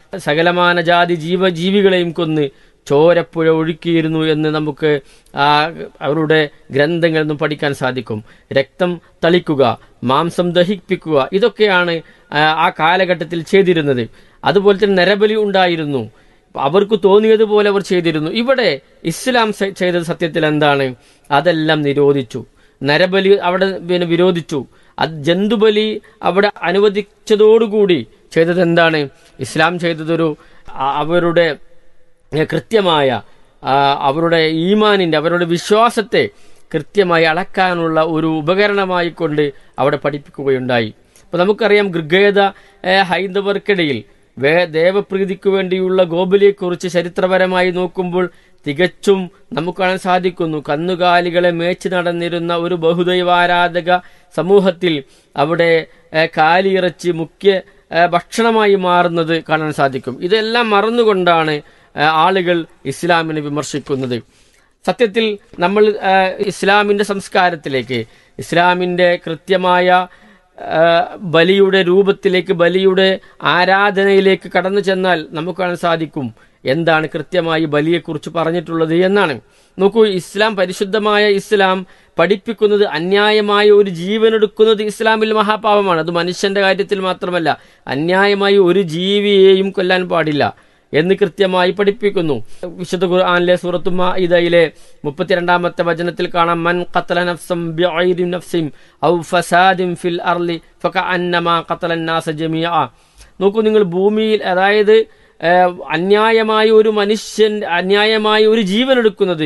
സകലമാന ജാതി ജീവജീവികളെയും കൊന്ന് ചോരപ്പുഴ ഒഴുക്കിയിരുന്നു എന്ന് നമുക്ക് ആ അവരുടെ ഗ്രന്ഥങ്ങളിൽ നിന്നും പഠിക്കാൻ സാധിക്കും രക്തം തളിക്കുക മാംസം ദഹിപ്പിക്കുക ഇതൊക്കെയാണ് ആ, ആ കാലഘട്ടത്തിൽ ചെയ്തിരുന്നത് അതുപോലെ തന്നെ നരബലി ഉണ്ടായിരുന്നു അവർക്ക് തോന്നിയതുപോലെ അവർ ചെയ്തിരുന്നു ഇവിടെ ഇസ്ലാം സ- ചെയ്തത് സത്യത്തിൽ എന്താണ് അതെല്ലാം നിരോധിച്ചു നരബലി അവിടെ പിന്നെ വിരോധിച്ചു അത് ജന്തുബലി അവിടെ അനുവദിച്ചതോടുകൂടി ചെയ്തത് എന്താണ് ഇസ്ലാം ചെയ്തതൊരു ആ- അവരുടെ ഏ, കൃത്യമായ ആ, അവരുടെ ഈമാനിന്റെ അവരുടെ വിശ്വാസത്തെ കൃത്യമായി അളക്കാനുള്ള ഒരു ഉപകരണമായി കൊണ്ട് അവിടെ പഠിപ്പിക്കുകയുണ്ടായി അപ്പൊ നമുക്കറിയാം ഗൃഗേത ഏ, ഹൈന്ദവർക്കിടയിൽ വേ ദേവപ്രീതിക്ക് വേണ്ടിയുള്ള ഗോബലിയെക്കുറിച്ച് ചരിത്രപരമായി നോക്കുമ്പോൾ തികച്ചും നമുക്ക് കാണാൻ സാധിക്കുന്നു കന്നുകാലികളെ മേച്ച് നടന്നിരുന്ന ഒരു ബഹുദൈവാരാധക സമൂഹത്തിൽ അവിടെ ഏ, കാലിയിറച്ചി മുഖ്യ ഏ, ഭക്ഷണമായി മാറുന്നത് കാണാൻ സാധിക്കും ഇതെല്ലാം മറന്നുകൊണ്ടാണ് ഏ, ആളുകൾ ഇസ്ലാമിനെ വിമർശിക്കുന്നത് സത്യത്തിൽ നമ്മൾ ആ, ഇസ്ലാമിന്റെ സംസ്കാരത്തിലേക്ക് ഇസ്ലാമിന്റെ കൃത്യമായ ആ, ബലിയുടെ രൂപത്തിലേക്ക് ബലിയുടെ ആരാധനയിലേക്ക് കടന്നു ചെന്നാൽ നമുക്ക് കാണാൻ സാധിക്കും എന്താണ് കൃത്യമായി ബലിയെക്കുറിച്ച് പറഞ്ഞിട്ടുള്ളത് എന്നാണ് നോക്കൂ ഇസ്ലാം പരിശുദ്ധമായ ഇസ്ലാം പഠിപ്പിക്കുന്നത് അന്യായമായ ഒരു ജീവനെടുക്കുന്നത് ഇസ്ലാമിൽ മഹാപാപമാണ് അത് മനുഷ്യന്റെ കാര്യത്തിൽ മാത്രമല്ല അന്യായമായി ഒരു ജീവിയെയും കൊല്ലാൻ പാടില്ല എന്ന് കൃത്യമായി പഠിപ്പിക്കുന്നു വിശുദ്ധ ഖുർആനിലെ സൂറത്തു മാഇദയിലെ മുപ്പത്തിരണ്ടാമത്തെ വചനത്തിൽ കാണാം മൻ ഖത്തല നഫ്സം ബിഗൈരി നഫ്സിൻ ഔ ഫസാദിൻ ഫിൽ അർളി ഫകഅന്നമാ ഖത്തല നാസ ജമീഅ നോക്കൂ നിങ്ങൾ ഭൂമിയിൽ അതായത് ഏഹ്, അന്യായമായ ഒരു മനുഷ്യൻ അന്യായമായ ഒരു ജീവൻ എടുക്കുന്നത്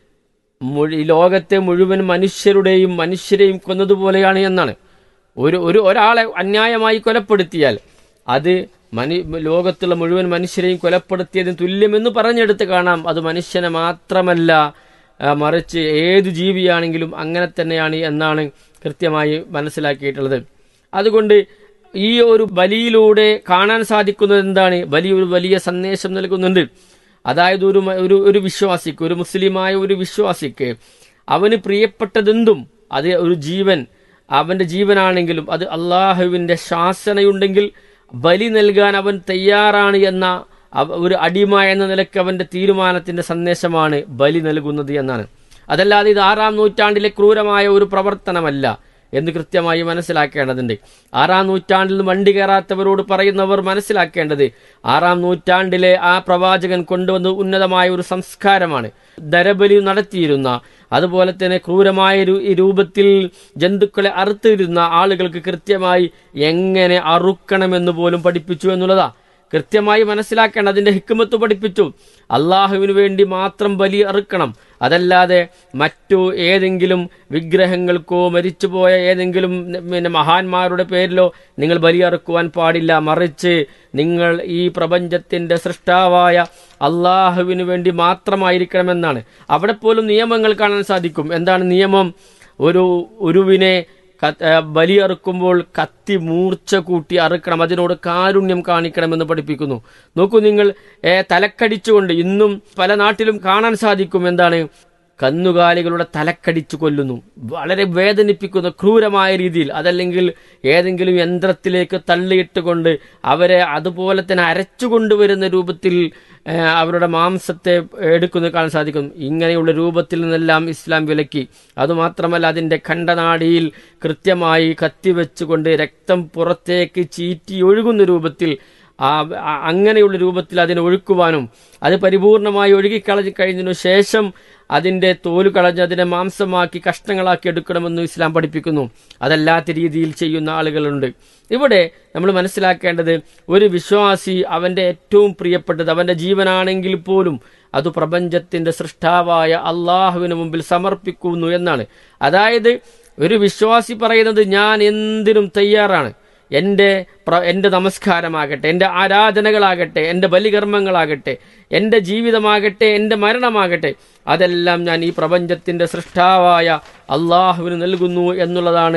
മുഴു- ഈ ലോകത്തെ മുഴുവൻ മനുഷ്യരുടെയും മനുഷ്യരെയും കൊന്നതുപോലെയാണ് എന്നാണ് ഒരു ഒരു ഒരാളെ അന്യായമായി കൊലപ്പെടുത്തിയാൽ അത് മനു ലോകത്തുള്ള മുഴുവൻ മനുഷ്യരെയും കൊലപ്പെടുത്തിയതിന് തുല്യമെന്ന് പറഞ്ഞെടുത്ത് കാണാം അത് മനുഷ്യനെ മാത്രമല്ല ആ, മറിച്ച് ഏത് ജീവിയാണെങ്കിലും അങ്ങനെ തന്നെയാണ് എന്നാണ് കൃത്യമായി മനസ്സിലാക്കിയിട്ടുള്ളത് അതുകൊണ്ട് ഈ ഒരു ബലിയിലൂടെ കാണാൻ സാധിക്കുന്നത് എന്താണ് ബലി ഒരു വലിയ സന്ദേശം നൽകുന്നുണ്ട് അതായത് ഒരു മ- ഒരു ഒരു വിശ്വാസിക്ക് ഒരു മുസ്ലിമായ ഒരു വിശ്വാസിക്ക് അവന് പ്രിയപ്പെട്ടതെന്തും അത് ഒരു ജീവൻ അവന്റെ ജീവനാണെങ്കിലും അത് അള്ളാഹുവിന്റെ ശാസനയുണ്ടെങ്കിൽ ബലി നൽകാൻ അവൻ തയ്യാറാണ് എന്ന അവ- ഒരു അടിമ എന്ന നിലയ്ക്ക് അവന്റെ തീരുമാനത്തിന്റെ സന്ദേശമാണ് ബലി നൽകുന്നത് എന്നാണ് അതല്ലാതെ ഇത് ആറാം നൂറ്റാണ്ടിലെ ക്രൂരമായ ഒരു പ്രവർത്തനമല്ല എന്ന് കൃത്യമായി മനസ്സിലാക്കേണ്ടതുണ്ട് ആറാം നൂറ്റാണ്ടിൽ നിന്ന് വണ്ടി കയറാത്തവരോട് പറയുന്നവർ മനസ്സിലാക്കേണ്ടത് ആറാം നൂറ്റാണ്ടിലെ ആ പ്രവാചകൻ കൊണ്ടുവന്ന ഉന്നതമായ ഒരു സംസ്കാരമാണ് ദരബലി നടത്തിയിരുന്ന അതുപോലെ തന്നെ ക്രൂരമായ രു- ഈ രൂപത്തിൽ ജന്തുക്കളെ അറുത്തിരുന്ന ആളുകൾക്ക് കൃത്യമായി എങ്ങനെ അറുക്കണമെന്ന് പോലും പഠിപ്പിച്ചു എന്നുള്ളതാ കൃത്യമായി മനസ്സിലാക്കേണ്ട അതിന്റെ ഹിക്കുമത്ത് പഠിപ്പിച്ചു അള്ളാഹുവിന് വേണ്ടി മാത്രം ബലി അറുക്കണം അതല്ലാതെ മറ്റു ഏതെങ്കിലും വിഗ്രഹങ്ങൾക്കോ മരിച്ചുപോയ ഏതെങ്കിലും പിന്നെ മഹാന്മാരുടെ പേരിലോ നിങ്ങൾ ബലി അറുക്കുവാൻ പാടില്ല മറിച്ച് നിങ്ങൾ ഈ പ്രപഞ്ചത്തിന്റെ സൃഷ്ടാവായ അള്ളാഹുവിന് വേണ്ടി മാത്രമായിരിക്കണമെന്നാണ് അവിടെ പോലും നിയമങ്ങൾ കാണാൻ സാധിക്കും എന്താണ് നിയമം ഒരു ഉരുവിനെ ക- ഏ, ബലിയറുക്കുമ്പോൾ കത്തി മൂർച്ച കൂട്ടി അറുക്കണം അതിനോട് കാരുണ്യം കാണിക്കണമെന്ന് പഠിപ്പിക്കുന്നു നോക്കൂ നിങ്ങൾ ഏ, തലക്കടിച്ചുകൊണ്ട് ഇന്നും പല നാട്ടിലും കാണാൻ സാധിക്കും എന്താണ് കന്നുകാലികളുടെ തലക്കടിച്ചു കൊല്ലുന്നു വളരെ വേദനിപ്പിക്കുന്ന ക്രൂരമായ രീതിയിൽ അതല്ലെങ്കിൽ ഏതെങ്കിലും യന്ത്രത്തിലേക്ക് തള്ളിയിട്ടുകൊണ്ട് അവരെ അതുപോലെ തന്നെ അരച്ചുകൊണ്ടുവരുന്ന രൂപത്തിൽ ഏ, അവരുടെ മാംസത്തെ എടുക്കുന്നത് കാണാൻ സാധിക്കും ഇങ്ങനെയുള്ള രൂപത്തിൽ നിന്നെല്ലാം ഇസ്ലാം വിലക്കി അതുമാത്രമല്ല അതിന്റെ ഖണ്ഡനാടിയിൽ കൃത്യമായി കത്തിവെച്ചുകൊണ്ട് രക്തം പുറത്തേക്ക് ചീറ്റി ഒഴുകുന്ന രൂപത്തിൽ ആ ആ- അങ്ങനെയുള്ള രൂപത്തിൽ അതിനെ ഒഴുക്കുവാനും അത് പരിപൂർണമായി ഒഴുകിക്കളഞ്ഞു കഴിഞ്ഞതിനു ശേഷം അതിന്റെ തോല് കളഞ്ഞ് അതിനെ മാംസമാക്കി കഷ്ണങ്ങളാക്കി എടുക്കണമെന്ന് ഇസ്ലാം പഠിപ്പിക്കുന്നു അതല്ലാത്ത രീതിയിൽ ചെയ്യുന്ന ആളുകളുണ്ട് ഇവിടെ നമ്മൾ മനസ്സിലാക്കേണ്ടത് ഒരു വിശ്വാസി അവന്റെ ഏറ്റവും പ്രിയപ്പെട്ടത് അവന്റെ ജീവനാണെങ്കിൽ പോലും അത് പ്രപഞ്ചത്തിന്റെ സൃഷ്ടാവായ അള്ളാഹുവിന് മുമ്പിൽ സമർപ്പിക്കുന്നു എന്നാണ് അതായത് ഒരു വിശ്വാസി പറയുന്നത് ഞാൻ എന്തിനും തയ്യാറാണ് എൻ്റെ പ്ര- എൻ്റെ നമസ്കാരമാകട്ടെ എൻ്റെ ആരാധനകളാകട്ടെ എൻ്റെ ബലികർമ്മങ്ങളാകട്ടെ എൻ്റെ ജീവിതമാകട്ടെ എൻ്റെ മരണമാകട്ടെ അതെല്ലാം ഞാൻ ഈ പ്രപഞ്ചത്തിൻ്റെ സൃഷ്ടാവായ അള്ളാഹുവിന് നൽകുന്നു എന്നുള്ളതാണ്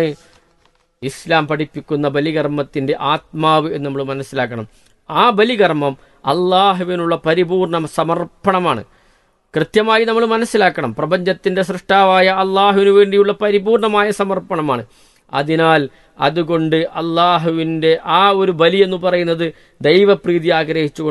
ഇസ്ലാം പഠിപ്പിക്കുന്ന ബലികർമ്മത്തിന്റെ ആത്മാവ് എന്ന് നമ്മൾ മനസ്സിലാക്കണം ആ ബലികർമ്മം അള്ളാഹുവിനുള്ള പരിപൂർണ സമർപ്പണമാണ് കൃത്യമായി നമ്മൾ മനസ്സിലാക്കണം പ്രപഞ്ചത്തിന്റെ സൃഷ്ടാവായ അള്ളാഹുവിന് വേണ്ടിയുള്ള പരിപൂർണമായ സമർപ്പണമാണ് അതിനാൽ അതുകൊണ്ട് അള്ളാഹുവിന്റെ ആ ഒരു ബലി എന്ന് പറയുന്നത് ദൈവപ്രീതി ആഗ്രഹിച്ചുകൊണ്ട്